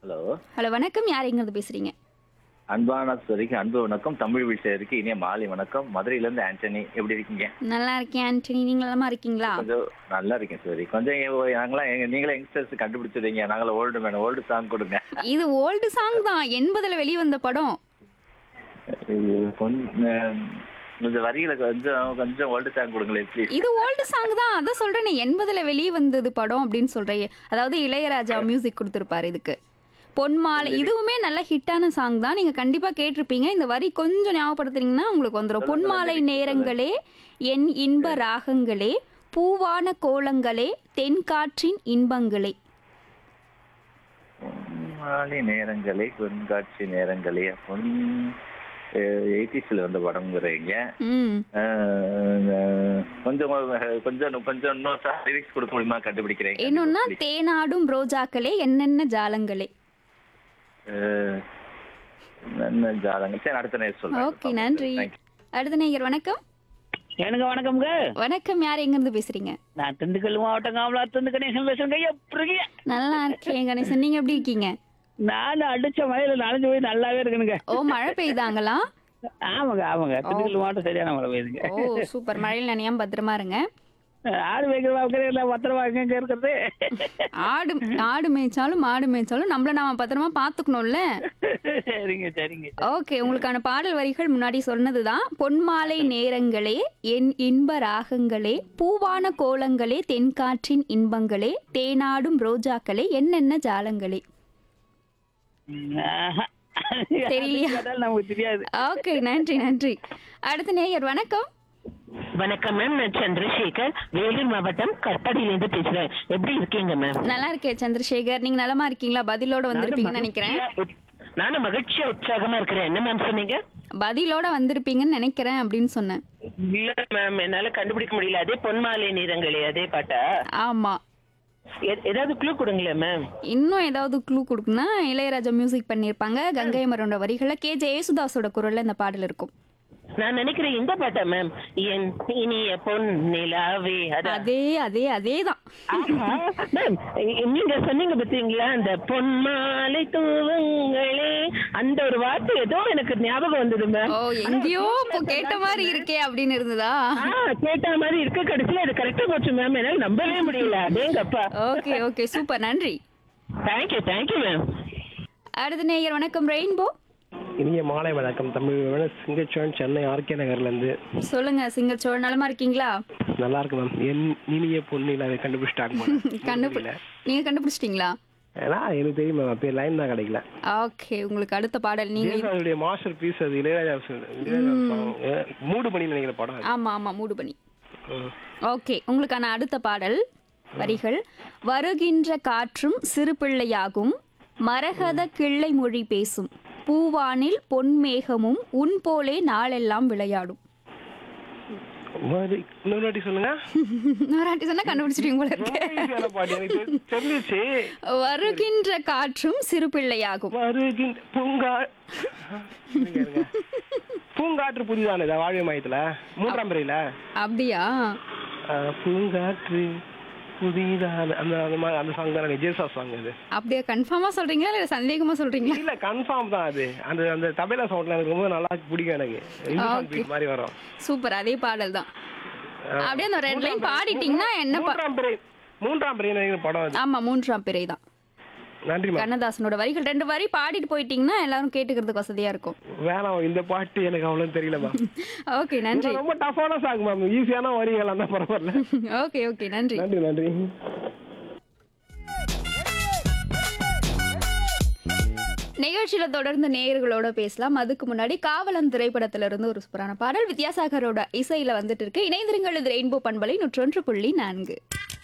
Hello hello வணக்கம் யார் எங்கிருந்து பேசுறீங்க அன்பான சரிக்கு அன்பு வணக்கம் தமிழ் விஷயருக்கு இனிய மாலை வணக்கம் மதுரையில இருந்து ஆண்டனி எப்படி இருக்கீங்க நல்லா இருக்கேன் ஆண்டனி நீங்க நலமா இருக்கீங்களா கொஞ்சம் நல்லா இருக்கேன் சரி கொஞ்சம் எங்க- நாங்களாம் எங்க நீங்களே யங்ஸ்டர்ஸ் கண்டுபிடிச்சிருங்க நாங்கள ஓல்டு மேன் ஓல்டு சாங் கொடுங்க இது ஓல்டு சாங் தான் எண்பதுல வெளிவந்த படம் இது கொஞ்சம் கொஞ்சம் வரிகளை கொஞ்சம் கொஞ்சம் ஓல்டு சாங் கொடுங்களேன் ப்ளீஸ் இது ஓல்டு சாங் தான் அதான் சொல்றேனே எண்பதுல வெளியே வந்தது படம் அப்படின்னு சொல்றேன் அதாவது இளையராஜா மியூசிக் கொடுத்துருப்பாரு இதுக்கு பொன்மாலை இதுவுமே நல்ல ஹிட்டான சாங் தான் நீங்க கண்டிப்பா கேட்டிருப்பீங்க இந்த வரி கொஞ்சம் ஞாபகப்படுத்துறீங்கன்னா உங்களுக்கு வந்துடும் பொன்மாலை நேரங்களே என் இன்ப ராகங்களே பூவான கோலங்களே தென்காற்றின் இன்பங்களே மாலை நேரங்களே பொன்காட்சி நேரங்களே பொன் எயிட்டிஸ்ல வந்த படம்ங்கிறீங்க ம் அஹ், கொஞ்சம் கொஞ்சம் கொஞ்சம் இன்னும் லிரிக்ஸ் கொடுக்க முடியுமா கண்டுபிடிக்கிறேன் இன்னொன்னா தேனாடும் ரோஜாக்களே என்னென்ன ஜாலங்களே அஹ், என்ன ஜாதகம் சரி அடுத்த நேரம் சொல்றேன் ஓகே நன்றி Thank you. அடுத்த நேயர் வணக்கம் எனக்கு வணக்கம்ங்க வணக்கம் யார் எங்க இருந்து பேசுறீங்க நான் திண்டுக்கல் மாவட்டம் காமலாத்திருந்து கணேசன் பேசுறேங்க எப்படி இருக்கீங்க? நல்லா இருக்கேன் கணேசன் நீங்க எப்படி இருக்கீங்க நான் அடிச்ச மழையில நனைஞ்சு போய் நல்லாவே இருக்கணுங்க ஓ மழை பெய்தாங்களா ஆமாங்க ஆமாங்க திண்டுக்கல் மாவட்டம் சரியான மழை பெய்யுதுங்க ஓ சூப்பர் மழையில் நனையாம பத்திரமா இருங்க ஆடு வைக்கிறவா இல்லை பத்திரமா எங்க இருக்கிறது ஆடு ஆடு மேய்ச்சாலும் மாடு மேய்ச்சாலும் நம்மள நாம பத்திரமா பாத்துக்கணும்ல சரிங்க சரிங்க ஓகே உங்களுக்கான பாடல் வரிகள் முன்னாடி சொன்னதுதான் பொன்மாலை நேரங்களே என் இன்ப ராகங்களே பூவான கோலங்களே தென்காற்றின் இன்பங்களே தேனாடும் ரோஜாக்களே என்னென்ன ஜாலங்களே ஆஹா. தெரியலையா? அது கேட்டாலும் நமக்கு தெரியாது ஓகே நன்றி நன்றி அடுத்த நேயர் வணக்கம் வணக்கம் மேம் நான் சந்திரசேகர் வேலூர் மாவட்டம் கற்படியிலேருந்து பேசுறேன் எப்படி இருக்கீங்க மேம் நல்லா இருக்கேன் சந்திரசேகர் நீங்க நலமா இருக்கீங்களா பதிலோட வந்திருப்பீங்கன்னு நினைக்கிறேன் நானும் மகிழ்ச்சியா உற்சாகமா இருக்கிறேன் என்ன மேம் சொன்னீங்க பதிலோட வந்திருப்பீங்கன்னு நினைக்கிறேன் அப்படின்னு சொன்னேன் இல்ல மேம் என்னால கண்டுபிடிக்க முடியல அதே பொன்மாலை நிறங்களே அதே பாட்டா ஆமா எ- ஏதாவது க்ளூ கொடுங்களேன் மேம் இன்னும் ஏதாவது க்ளூ கொடுக்குன்னா இளையராஜா மியூசிக் பண்ணியிருப்பாங்க கங்கை மரோட வரிகளை கே ஜே யேசுதாஸோட குரல்ல இந்த பாடல் இருக்கும் நான் நினைக்கிறேன் இந்த பாட்டா மேம் என் இனிய பொன் நிலாவே அதான் அதே அதே அதே தான் ஆமா. மேம் இ- நீங்க சொன்னீங்க பாத்தீங்களா அந்த பொன்மாலை தூவங்களே அந்த ஒரு வார்த்தை ஏதோ எனக்கு ஞாபகம் வந்தது மேம் ஓ எங்கேயோ இப்போ கேட்ட மாதிரி இருக்கே அப்படின்னு இருந்ததா ஆ, கேட்ட மாதிரி இருக்க கடைசியில அது கரெக்டா போச்சு மேம் என்னால நம்பவே முடியல அதேங்கப்பா ஓகே ஓகே சூப்பர் நன்றி தேங்க்யூ தேங்க்யூ மேம் அடுத்த நேயர் வணக்கம் ரெயின்போ இனிய மாலை வணக்கம் தமிழ் சிங்கச்சோன் சென்னை ஆர்கே நகர்ல இருந்து சொல்லுங்க சிங்கர் சோழ் நலமா இருக்கீங்களா நல்லா இருக்கு மேம் என் இனிய பொண்ணில அதை கண்டுபிடிச்சிட்டாங்க கண்டுபி நீங்க கண்டுபிடிச்சிட்டீங்களா ஏன்னா எனக்கு தெரியும் மேம் அப்பயே லைன் தான் கிடைக்கல ஓகே உங்களுக்கு அடுத்த பாடல் நீங்க ஜெயசாவுடைய மாஸ்டர் பீஸ் அது இளையராஜா song. இளையராஜா song. அஹ், மூடு பண்ணி நினைக்கிற படம் அது. ஆமா ஆமா மூடு பண்ணி ம். ஓகே உங்களுக்கான அடுத்த பாடல் வரிகள் வருகின்ற காற்றும் சிறு பிள்ளையாகும் மரகத கிள்ளை மொழி பேசும் பூவானில் பொன்மேகமும் உன் போலே நாளெல்லாம் விளையாடும் மறு இன்னொரு வாட்டி சொல்லுங்க நாராட்டி சொன்னா கண்டுபிடிச்சிட்டீங்க போல இருக்கு ரொம்ப easy ஆன பாட்டு எனக்கு தெரி- தெரிஞ்சிச்சு வருகின்ற காற்றும் சிறு பிள்ளையாகும் வருகின்ற பூங்கா இருங்க, இருங்க. பூங்காற்று புதிதானே இதா வாழ்வை மையத்துல மூன்றாம் பிறையில அப்படியா அஹ், பூங்காற்று புதிதான அந்த அந்த மாதிரி அந்த சாங் தான் ஜேசா சாங் அது அப்படியா கன்ஃபார்மா சொல்றீங்களா இல்ல சந்தேகமா சொல்றீங்களா இல்ல கன்ஃபார்ம் தான் அது அந்த அந்த தபேலா சவுண்ட்ல எனக்கு ரொம்ப நல்லா பிடிக்கும் எனக்கு இந்துஸ்தான் Okay. beat மாதிரி வரும் சூப்பர் அதே பாடல் தான் அப்படியே அந்த ரெட் லைன் பாடிட்டீங்கன்னா என்ன பா- மூன்றாம் பிறை மூன்றாம் பிறை நினைக்கிற படம் அது ஆமா மூன்றாம் பிறை தான் நன்றி மேம் கண்ணதாசனோட வரிகள் ரெண்டு வரி பாடிட்டு போயிட்டீங்கன்னா எல்லாரும் கேட்டுக்கிறதுக்கு வசதியா இருக்கும் வேணாம் இந்த பாட்டு எனக்கு அவ்வளவு தெரியல மேம் ஓகே நன்றி ரொம்ப டஃப்பான சாங் மேம் ஈஸியான வரிகள் அந்த பரவாயில்ல ஓகே ஓகே நன்றி நன்றி நன்றி நிகழ்ச்சியில தொடர்ந்து நேயர்களோட பேசலாம் அதுக்கு முன்னாடி காவலன் திரைப்படத்துல இருந்து ஒரு சூப்பரான பாடல் வித்யாசாகரோட இசையில வந்துட்டு இருக்கு இணைந்திருங்கள் இது ரெயின்போ பண்பலை நூற்றொன்று புள்ளி நான்கு